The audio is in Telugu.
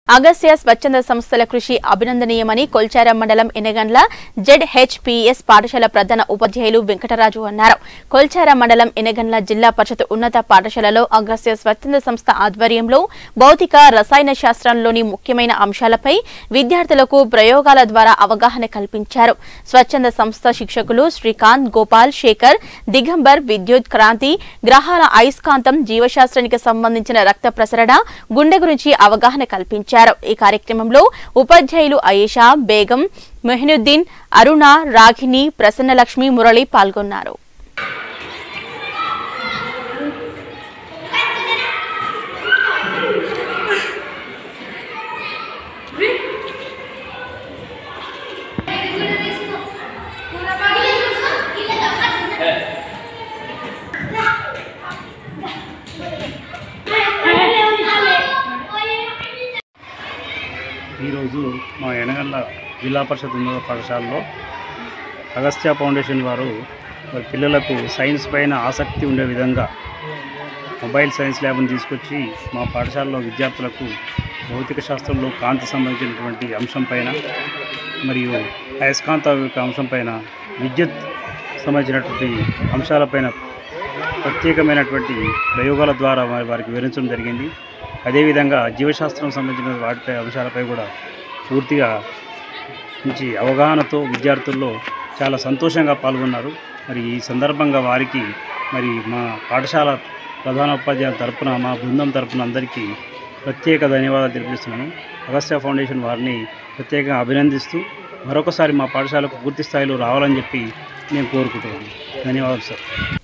అగస్య స్వచ్ఛంద సంస్థల కృషి అభినందనీయమని కొల్చారం మండలం ఎనగండ్ల జెడ్హెచ్పిఎస్ పాఠశాల ప్రధాన ఉపాధ్యాయులు వెంకటరాజు అన్నారు కొల్చారం మండలం ఎనగండ్ల జిల్లా పరిషత్ ఉన్నత పాఠశాలలో అగస్య స్వచ్ఛంద సంస్థ ఆధ్వర్యంలో భౌతిక రసాయన శాస్త్రంలోని ముఖ్యమైన అంశాలపై విద్యార్థులకు ప్రయోగాల ద్వారా అవగాహన కల్పించారు స్వచ్ఛంద సంస్థ శిక్షకులు శ్రీకాంత్ గోపాల్ శేఖర్ దిగంబర్ విద్యుత్ క్రాంతి గ్రహాల అయస్కాంతం జీవశాస్త్రానికి సంబంధించిన రక్త ప్రసరణ గుండె గురించి అవగాహన కల్పించారు ఈ కార్యక్రమంలో ఉపాధ్యాయులు అయేషా బేగం మెహనుద్దీన్ అరుణ రాగిని ప్రసన్నలక్ష్మి మురళి పాల్గొన్నారు ఈరోజు మా ఎనగండ్ల జిల్లా పరిషత్ ఉన్నత పాఠశాలలో అగస్త్య ఫౌండేషన్ వారు వారి పిల్లలకు సైన్స్ పైన ఆసక్తి ఉండే విధంగా మొబైల్ సైన్స్ ల్యాబ్ని తీసుకొచ్చి మా పాఠశాలలో విద్యార్థులకు భౌతిక శాస్త్రంలో కాంతి సంబంధించినటువంటి అంశం పైన మరియు అయస్కాంత యొక్క అంశం పైన విద్యుత్ సంబంధించినటువంటి అంశాలపైన ప్రత్యేకమైనటువంటి ప్రయోగాల ద్వారా వారి వారికి వివరించడం జరిగింది అదేవిధంగా జీవశాస్త్రం సంబంధించిన వాటిపై అంశాలపై కూడా పూర్తిగా మంచి అవగాహనతో విద్యార్థుల్లో చాలా సంతోషంగా పాల్గొన్నారు మరి ఈ సందర్భంగా వారికి మరి మా పాఠశాల ప్రధాన ఉపాధ్యాయుల తరపున మా బృందం తరపున అందరికీ ప్రత్యేక ధన్యవాదాలు తెలిపిస్తున్నాను అగస్త్య ఫౌండేషన్ వారిని ప్రత్యేకంగా అభినందిస్తూ మరొకసారి మా పాఠశాలకు పూర్తి స్థాయిలో రావాలని చెప్పి నేను కోరుకుంటున్నాను ధన్యవాదాలు సార్